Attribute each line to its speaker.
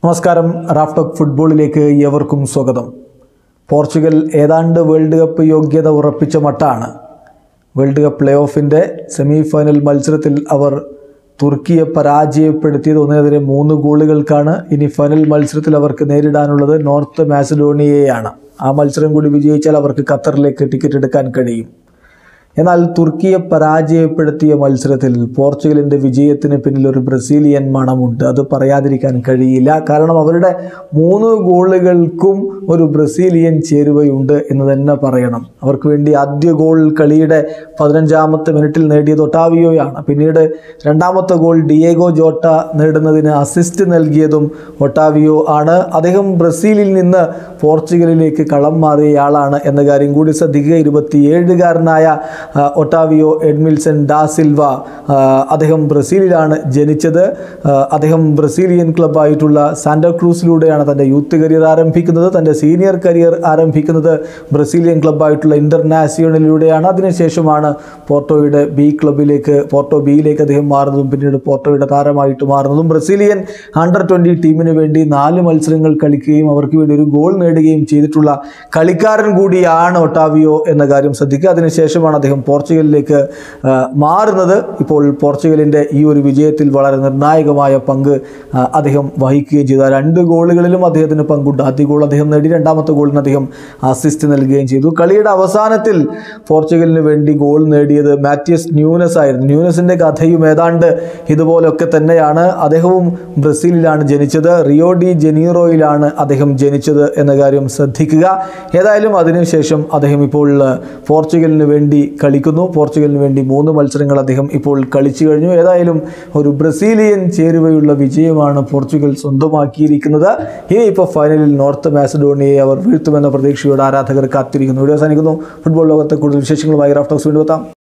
Speaker 1: നമസ്കാരം റാഫ്ടോക്ക് ഫുട്ബോളിലേക്ക് ഏവർക്കും സ്വാഗതം പോർച്ചുഗൽ ഏതാണ്ട് വേൾഡ് കപ്പ് യോഗ്യത ഉറപ്പിച്ച മട്ടാണ് വേൾഡ് കപ്പ് പ്ലേ ഓഫിൻ്റെ സെമി ഫൈനൽ മത്സരത്തിൽ അവർ തുർക്കിയെ പരാജയപ്പെടുത്തിയത് ഒന്നിനെതിരെ മൂന്ന് ഗോളുകൾക്കാണ് ഇനി ഫൈനൽ മത്സരത്തിൽ അവർക്ക് നേരിടാനുള്ളത് നോർത്ത് മാസഡോണിയയെയാണ് ആ മത്സരം കൂടി വിജയിച്ചാൽ അവർക്ക് ഖത്തറിലേക്ക് ടിക്കറ്റ് എടുക്കാൻ കഴിയും എന്നാൽ തുർക്കിയെ പരാജയപ്പെടുത്തിയ മത്സരത്തിൽ പോർച്ചുഗലിൻ്റെ വിജയത്തിന് പിന്നിൽ ഒരു ബ്രസീലിയൻ മണമുണ്ട് അത് പറയാതിരിക്കാൻ കഴിയില്ല കാരണം അവരുടെ മൂന്ന് ഗോളുകൾക്കും ഒരു ബ്രസീലിയൻ ചേരുവയുണ്ട് എന്ന് തന്നെ പറയണം അവർക്ക് വേണ്ടി ആദ്യ ഗോൾ കളിയുടെ പതിനഞ്ചാമത്തെ മിനിറ്റിൽ നേടിയത് ഒട്ടാവിയോയാണ് പിന്നീട് രണ്ടാമത്തെ ഗോൾ ഡിയേഗോ ജോട്ട നേടുന്നതിന് അസിസ്റ്റ് നൽകിയതും ഒട്ടാവിയോ ആണ് അദ്ദേഹം ബ്രസീലിൽ നിന്ന് പോർച്ചുഗലിലേക്ക് കളം മാറിയയാളാണ് എന്ന കാര്യം കൂടി ശ്രദ്ധിക്കുക ഇരുപത്തിയേഴുകാരനായ ആ, ഒട്ടാവിയോ എഡ്മിൽസൺ ഡാ സിൽവ ആ, അദ്ദേഹം ബ്രസീലിലാണ് ജനിച്ചത് ആ, അദ്ദേഹം ബ്രസീലിയൻ ക്ലബ്ബായിട്ടുള്ള സാന്റാക്രൂസിലൂടെയാണ് തൻ്റെ യൂത്ത് കരിയർ ആരംഭിക്കുന്നത് തൻ്റെ സീനിയർ കരിയർ ആരംഭിക്കുന്നത് ബ്രസീലിയൻ ക്ലബ്ബായിട്ടുള്ള ഇൻ്റർനാഷണലിലൂടെയാണ് അതിനുശേഷമാണ് പോർട്ടോയുടെ ബി ക്ലബിലേക്ക് പോർട്ടോ ബിയിലേക്ക് അദ്ദേഹം മാറുന്നതും പിന്നീട് പോർട്ടോയുടെ താരമായിട്ട് മാറുന്നതും ബ്രസീലിയൻ അണ്ടർ ട്വൻറ്റി ടീമിന് വേണ്ടി നാല് മത്സരങ്ങൾ കളിക്കുകയും അവർക്ക് വേണ്ടി ഒരു ഗോൾ നേടുകയും ചെയ്തിട്ടുള്ള കളിക്കാരൻ കൂടിയാണ് ഒട്ടാവിയോ എന്ന കാര്യം ശ്രദ്ധിക്കുക അതിനുശേഷമാണ് അദ്ദേഹം പോർച്ചുഗലിലേക്ക് ആ, മാറുന്നത് ഇപ്പോൾ പോർച്ചുഗലിൻ്റെ ഈ ഒരു വിജയത്തിൽ വളരെ നിർണായകമായ പങ്ക് ആ, അദ്ദേഹം വഹിക്കുകയും ചെയ്തു ആ രണ്ട് ഗോളുകളിലും അദ്ദേഹത്തിന് പങ്കുണ്ട് ആദ്യ ഗോൾ അദ്ദേഹം നേടി രണ്ടാമത്തെ ഗോളിന് അദ്ദേഹം അസിസ്റ്റ് നൽകുകയും ചെയ്തു കളിയുടെ അവസാനത്തിൽ പോർച്ചുഗലിന് വേണ്ടി ഗോൾ നേടിയത് മാത്യസ് ന്യൂനസ് ആയിരുന്നു ന്യൂനസിൻ്റെ കഥയും ഏതാണ്ട് ഇതുപോലൊക്കെ തന്നെയാണ് അദ്ദേഹവും ബ്രസീലിലാണ് ജനിച്ചത് റിയോ ഡി ജനീറോയിലാണ് അദ്ദേഹം ജനിച്ചത് എന്ന കാര്യം ശ്രദ്ധിക്കുക ഏതായാലും അതിനുശേഷം അദ്ദേഹം ഇപ്പോൾ ആ, പോർച്ചുഗലിന് വേണ്ടി കളിക്കുന്നു പോർച്ചുഗലിന് വേണ്ടി മൂന്ന് മത്സരങ്ങൾ അദ്ദേഹം ഇപ്പോൾ കളിച്ചു കഴിഞ്ഞു ഏതായാലും ഒരു ബ്രസീലിയൻ ചേരുവയുള്ള വിജയമാണ് പോർച്ചുഗൽ സ്വന്തമാക്കിയിരിക്കുന്നത് ഇനി ഇപ്പോൾ ഫൈനലിൽ നോർത്ത് മാസഡോണിയയെ അവർ വീഴ്ത്തുമെന്ന പ്രതീക്ഷയോടെ ആരാധകർ കാത്തിരിക്കുന്നു വീഡിയോ അവസാനിക്കുന്നു ഫുട്ബോൾ ലോകത്തെ കൂടുതൽ വിശേഷങ്ങളുമായി റാഫ്റ്റോക്സ് വീണ്ടും എത്താം